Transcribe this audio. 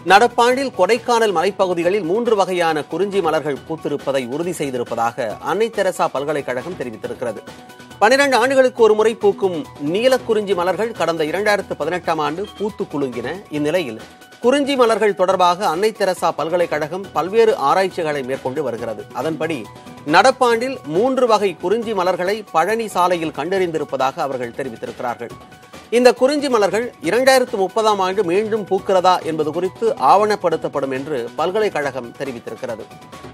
நடப்பாண்டில் கொடைக்கானல் மலைப்பகுதிகளில் மூன்று வகையான குறிஞ்சி மலர்கள் பூத்திருப்பதை உறுதி செய்திருப்பதாக அன்னை தெரசா பல்கலைக்கழகம் தெரிவித்திருக்கிறது பனிரெண்டு ஆண்டுகளுக்கு ஒரு முறை பூக்கும் நீலக்குறிஞ்சி மலர்கள் கடந்த இரண்டாயிரத்து பதினெட்டாம் ஆண்டு பூத்து குலுங்கின இந்நிலையில் குறிஞ்சி மலர்கள் தொடர்பாக அன்னை தெரசா பல்கலைக்கழகம் பல்வேறு ஆராய்ச்சிகளை மேற்கொண்டு வருகிறது அதன்படி நடப்பாண்டில் மூன்று வகை குறிஞ்சி மலர்களை பழனி சாலையில் கண்டறிந்திருப்பதாக அவர்கள் தெரிவித்திருக்கிறார்கள் இந்த குறிஞ்சி மலர்கள் இரண்டாயிரத்து முப்பதாம் ஆண்டு மீண்டும் பூக்கிறதா என்பது குறித்து ஆவணப்படுத்தப்படும் என்று பல்கலைக்கழகம் தெரிவித்திருக்கிறது